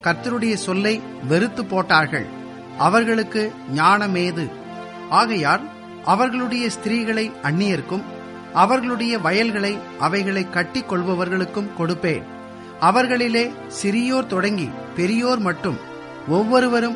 கர்த்தருடைய சொல்லை வெறுத்து போட்டார்கள் அவர்களுக்கு ஞானமேது ஆகையால் அவர்களுடைய ஸ்திரீகளை அந்நியர்க்கும் அவர்களுடைய வயல்களை அவைகளை கட்டிக் கொள்பவர்களுக்கும் கொடுப்பேன் அவர்களிலே சிறியோர் தொடங்கி பெரியோர் மட்டும் ஒவ்வொருவரும்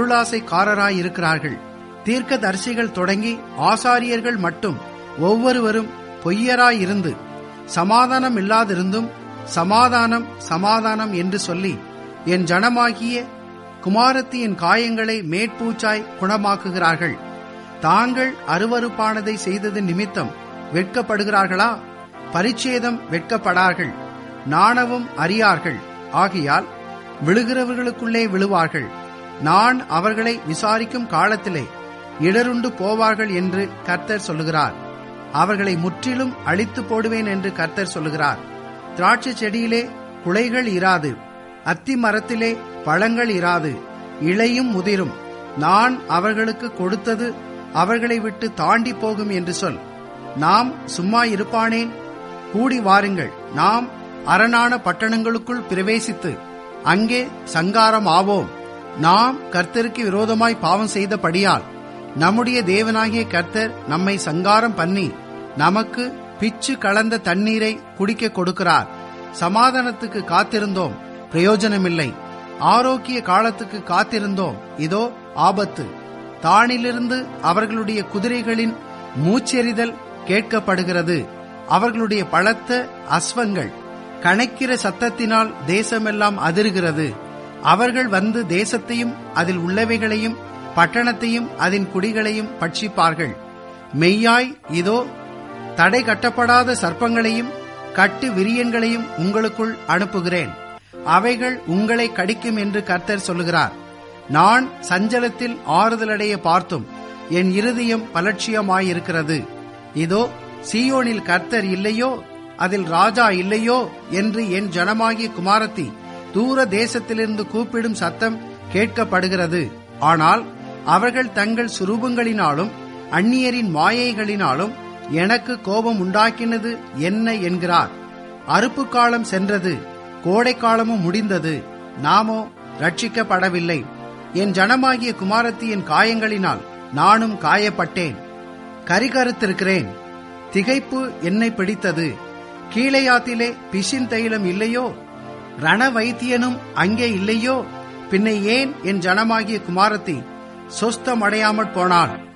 பொருளாசைக்காரராயிருக்கிறார்கள் தீர்க்கதரிசிகள் தொடங்கி ஆசாரியர்கள் மட்டும் ஒவ்வொருவரும் பொய்யராயிருந்து சமாதானம் இல்லாதிருந்தும் சமாதானம் சமாதானம் என்று சொல்லி என் ஜனமாகிய குமாரத்தியின் காயங்களை மேற்பூச்சாய் குணமாக்குகிறார்கள் தாங்கள் அருவருப்பானதை செய்தது நிமித்தம் வெட்கப்படுகிறார்களா பரிச்சேதம் வெட்கப்படார்கள் நாணவும் அறியார்கள் ஆகையால் விழுகிறவர்களுக்குள்ளே விழுவார்கள் நான் அவர்களை விசாரிக்கும் காலத்திலே இடருண்டு போவார்கள் என்று கர்த்தர் சொல்லுகிறார் அவர்களை முற்றிலும் அழித்து போடுவேன் என்று கர்த்தர் சொல்லுகிறார் திராட்சை செடியிலே குலைகள் இராது அத்தி மரத்திலே பழங்கள் இராது இளையும் முதிரும் நான் அவர்களுக்கு கொடுத்தது அவர்களை விட்டு தாண்டி போகும் என்று சொல் நாம் சும்மா இருப்பானேன் கூடி வாருங்கள் நாம் அரணான பட்டணங்களுக்குள் பிரவேசித்து அங்கே சங்காரம் ஆவோம் நாம் கர்த்தருக்கு விரோதமாய் பாவம் செய்தபடியால் நம்முடைய தேவனாகிய கர்த்தர் நம்மை சங்காரம் பண்ணி நமக்கு பிச்சு கலந்த தண்ணீரை குடிக்க கொடுக்கிறார் சமாதானத்துக்கு காத்திருந்தோம் பிரயோஜனமில்லை ஆரோக்கிய காலத்துக்கு காத்திருந்தோம் இதோ ஆபத்து தானிலிருந்து அவர்களுடைய குதிரைகளின் மூச்செறிதல் கேட்கப்படுகிறது அவர்களுடைய பலத்த அஸ்வங்கள் கணக்கிற சத்தத்தினால் தேசமெல்லாம் அதிருகிறது அவர்கள் வந்து தேசத்தையும் அதில் உள்ளவைகளையும் பட்டணத்தையும் அதன் குடிகளையும் பட்சிப்பார்கள் மெய்யாய் இதோ தடை கட்டப்படாத சர்ப்பங்களையும் கட்டு விரியன்களையும் உங்களுக்குள் அனுப்புகிறேன் அவைகள் உங்களை கடிக்கும் என்று கர்த்தர் சொல்லுகிறார் நான் சஞ்சலத்தில் ஆறுதலடைய பார்த்தும் என் இருதயம் பலட்சியமாயிருக்கிறது இதோ சீயோனில் கர்த்தர் இல்லையோ அதில் ராஜா இல்லையோ என்று என் ஜனமாகிய குமாரத்தி தூர தேசத்திலிருந்து கூப்பிடும் சத்தம் கேட்கப்படுகிறது ஆனால் அவர்கள் தங்கள் சுரூபங்களினாலும் அந்நியரின் மாயைகளினாலும் எனக்கு கோபம் உண்டாக்கினது என்ன என்கிறார் அறுப்பு காலம் சென்றது கோடை காலமும் முடிந்தது நாமோ ரட்சிக்கப்படவில்லை என் ஜனமாகிய குமாரத்தியின் காயங்களினால் நானும் காயப்பட்டேன் கரிகருத்திருக்கிறேன் திகைப்பு என்னை பிடித்தது கீழையாத்திலே பிசின் தைலம் இல்லையோ ரண வைத்தியனும் அங்கே இல்லையோ பின்ன ஏன் என் ஜனமாகிய குமாரத்தி சொஸ்தமடையாமற் போனாள்